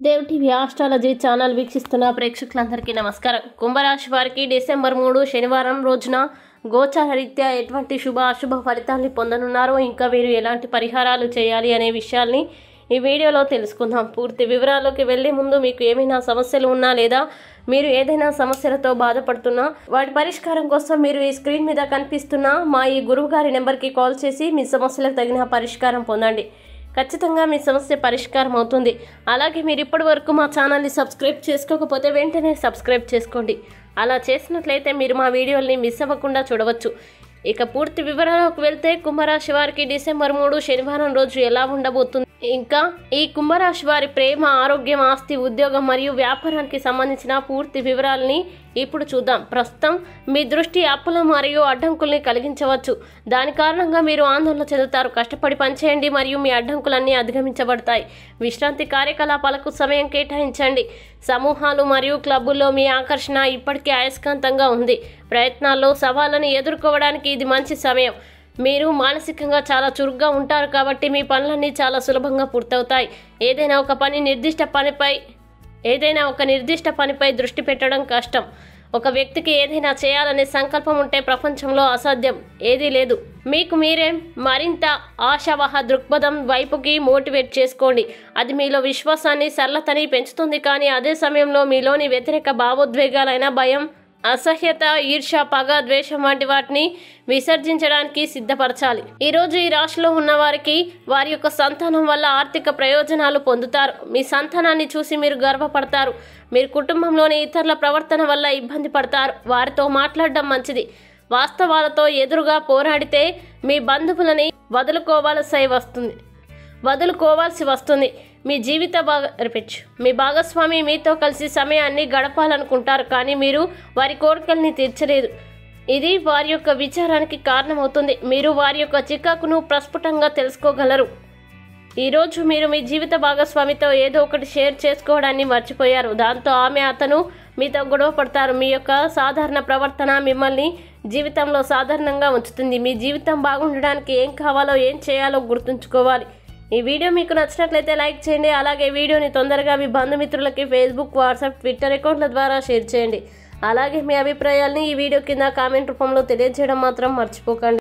Dev TV astrology channel వీక్షిస్తున్న ప్రేక్షకులందరికీ నమస్కారం కుంభరాశి వారికి డిసెంబర్ మూడు శనివారం రోజున గోచార రీత్యా ఎటువంటి శుభ అశుభ ఫలితాల్ని పొందనున్నారో ఇంకా వీరు ఎలాంటి పరిహారాలు చేయాలి అనే విషయాల్ని ఈ వీడియోలో తెలుసుకుందాం పూర్తి వివరాల్లోకి వెళ్ళే ముందు మీకు ఏమైనా సమస్యలు ఉన్నా లేదా మీరు ఏదైనా సమస్యలతో బాధపడుతున్నా వాటి పరిష్కారం కోసం మీరు ఈ స్క్రీన్ మీద కనిపిస్తున్న మా ఈ గురువు గారి నెంబర్కి కాల్ చేసి మీ సమస్యలకు తగిన పరిష్కారం పొందండి ఖచ్చితంగా మీ సమస్య పరిష్కారం అవుతుంది అలాగే మీరు ఇప్పటి వరకు మా ఛానల్ని సబ్స్క్రైబ్ చేసుకోకపోతే వెంటనే సబ్స్క్రైబ్ చేసుకోండి అలా చేసినట్లయితే మీరు మా వీడియోల్ని మిస్ అవ్వకుండా చూడవచ్చు ఇక పూర్తి వివరాలకు వెళ్తే కుంభరాశి వారికి డిసెంబర్ మూడు శనివారం రోజు ఎలా ఉండబోతుంది ఇంకా ఈ కుంభరాశి వారి ప్రేమ ఆరోగ్యం ఆస్తి ఉద్యోగం మరియు వ్యాపారానికి సంబంధించిన పూర్తి వివరాలని ఇప్పుడు చూద్దాం ప్రస్తుతం మీ దృష్టి అప్పుల మరియు అడ్డంకుల్ని కలిగించవచ్చు దాని కారణంగా మీరు ఆందోళన చెందుతారు కష్టపడి పనిచేయండి మరియు మీ అడ్డంకులన్నీ అధిగమించబడతాయి విశ్రాంతి కార్యకలాపాలకు సమయం కేటాయించండి సమూహాలు మరియు క్లబ్బుల్లో మీ ఆకర్షణ ఇప్పటికీ అయస్కాంతంగా ఉంది ప్రయత్నాల్లో సవాళ్ళను ఎదుర్కోవడానికి ఇది మంచి సమయం మీరు మానసికంగా చాలా చురుగ్గా ఉంటారు కాబట్టి మీ పనులన్నీ చాలా సులభంగా పూర్తవుతాయి ఏదైనా ఒక పని నిర్దిష్ట పనిపై ఏదైనా ఒక నిర్దిష్ట పనిపై దృష్టి పెట్టడం కష్టం ఒక వ్యక్తికి ఏదైనా చేయాలనే సంకల్పం ఉంటే ప్రపంచంలో అసాధ్యం ఏదీ లేదు మీకు మీరే మరింత ఆశావహ దృక్పథం వైపుకి మోటివేట్ చేసుకోండి అది మీలో విశ్వాసాన్ని సరళతని పెంచుతుంది కానీ అదే సమయంలో మీలోని వ్యతిరేక భావోద్వేగాలైన భయం అసహ్యత ఈర్ష్య పగ ద్వేషం వంటి వాటిని విసర్జించడానికి సిద్ధపరచాలి ఈరోజు ఈ రాశిలో ఉన్న వారికి వారి యొక్క సంతానం వల్ల ఆర్థిక ప్రయోజనాలు పొందుతారు మీ సంతానాన్ని చూసి మీరు గర్వపడతారు మీరు కుటుంబంలోని ఇతరుల ప్రవర్తన వల్ల ఇబ్బంది పడతారు వారితో మాట్లాడడం మంచిది వాస్తవాలతో ఎదురుగా పోరాడితే మీ బంధువులని వదులుకోవాల్సి వస్తుంది వదులుకోవాల్సి వస్తుంది మీ జీవిత భాగ రిపీట్ మీ భాగస్వామి మీతో కలిసి సమయాన్ని గడపాలనుకుంటారు కానీ మీరు వారి కోరికల్ని తీర్చలేదు ఇది వారి యొక్క విచారానికి కారణమవుతుంది మీరు వారి యొక్క చికాకును ప్రస్ఫుటంగా తెలుసుకోగలరు ఈరోజు మీరు మీ జీవిత భాగస్వామితో ఏదో ఒకటి షేర్ చేసుకోవడాన్ని మర్చిపోయారు దాంతో ఆమె అతను మీతో గొడవ పడతారు మీ యొక్క సాధారణ ప్రవర్తన మిమ్మల్ని జీవితంలో సాధారణంగా ఉంచుతుంది మీ జీవితం బాగుండడానికి ఏం కావాలో ఏం చేయాలో గుర్తుంచుకోవాలి ఈ వీడియో మీకు నచ్చినట్లయితే లైక్ చేయండి అలాగే వీడియోని తొందరగా మీ బంధుమిత్రులకి ఫేస్బుక్ వాట్సాప్ ట్విట్టర్ అకౌంట్ల ద్వారా షేర్ చేయండి అలాగే మీ అభిప్రాయాల్ని ఈ వీడియో కింద కామెంట్ రూపంలో తెలియజేయడం మాత్రం మర్చిపోకండి